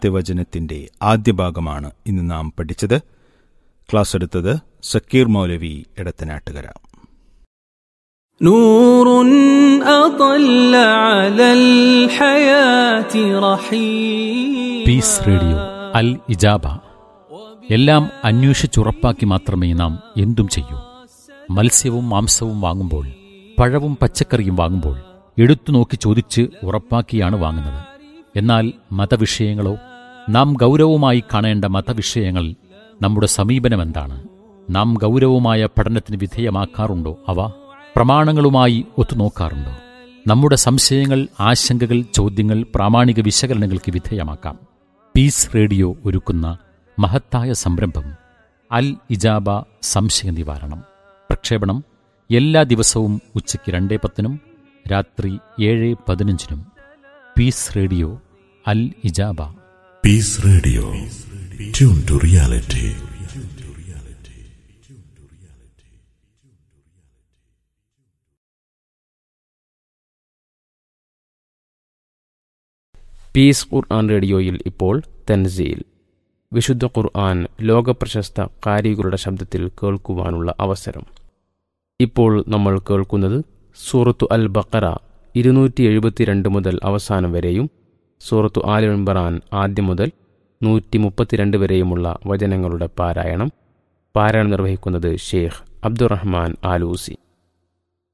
നാലാമത്തെ വചനത്തിന്റെ ആദ്യ ഭാഗമാണ് ഇന്ന് നാം പഠിച്ചത് ക്ലാസ് എടുത്തത് സക്കീർ മൗലവി എടത്തനാട്ടുകര نور أطل على الحياة رحيم പീസ് റേഡിയോ അൽ ഇജാബ എല്ലാം അന്വേഷിച്ചുറപ്പാക്കി മാത്രമേ നാം എന്തും ചെയ്യൂ മത്സ്യവും മാംസവും വാങ്ങുമ്പോൾ പഴവും പച്ചക്കറിയും വാങ്ങുമ്പോൾ എടുത്തു നോക്കി ചോദിച്ച് ഉറപ്പാക്കിയാണ് വാങ്ങുന്നത് എന്നാൽ മതവിഷയങ്ങളോ നാം ഗൗരവമായി കാണേണ്ട മതവിഷയങ്ങൾ നമ്മുടെ സമീപനമെന്താണ് നാം ഗൗരവമായ പഠനത്തിന് വിധേയമാക്കാറുണ്ടോ അവ പ്രമാണങ്ങളുമായി ഒത്തുനോക്കാറുണ്ടോ നമ്മുടെ സംശയങ്ങൾ ആശങ്കകൾ ചോദ്യങ്ങൾ പ്രാമാണിക വിശകലനങ്ങൾക്ക് വിധേയമാക്കാം പീസ് റേഡിയോ ഒരുക്കുന്ന മഹത്തായ സംരംഭം അൽ ഇജാബ സംശയ നിവാരണം പ്രക്ഷേപണം എല്ലാ ദിവസവും ഉച്ചയ്ക്ക് രണ്ടേ പത്തിനും രാത്രി ഏഴ് പതിനഞ്ചിനും പീസ് റേഡിയോ അൽ ഇജാബ Peace Radio. Tune to reality. Peace Quran റേഡിയോയിൽ ഇപ്പോൾ തൻസീൽ വിശുദ്ധ ഖുർആൻ ലോകപ്രശസ്ത കാരികളുടെ ശബ്ദത്തിൽ കേൾക്കുവാനുള്ള അവസരം ഇപ്പോൾ നമ്മൾ കേൾക്കുന്നത് സൂറത്തു അൽ ബക്കറ ഇരുന്നൂറ്റി എഴുപത്തിരണ്ട് മുതൽ അവസാനം വരെയും സൂറത്തു ആൽ ഇംബറാൻ ആദ്യം മുതൽ നൂറ്റി മുപ്പത്തിരണ്ട് വരെയുമുള്ള വചനങ്ങളുടെ പാരായണം പാരായണം നിർവഹിക്കുന്നത് ഷെയ്ഖ് അബ്ദുറഹ്മാൻ ആലൂസി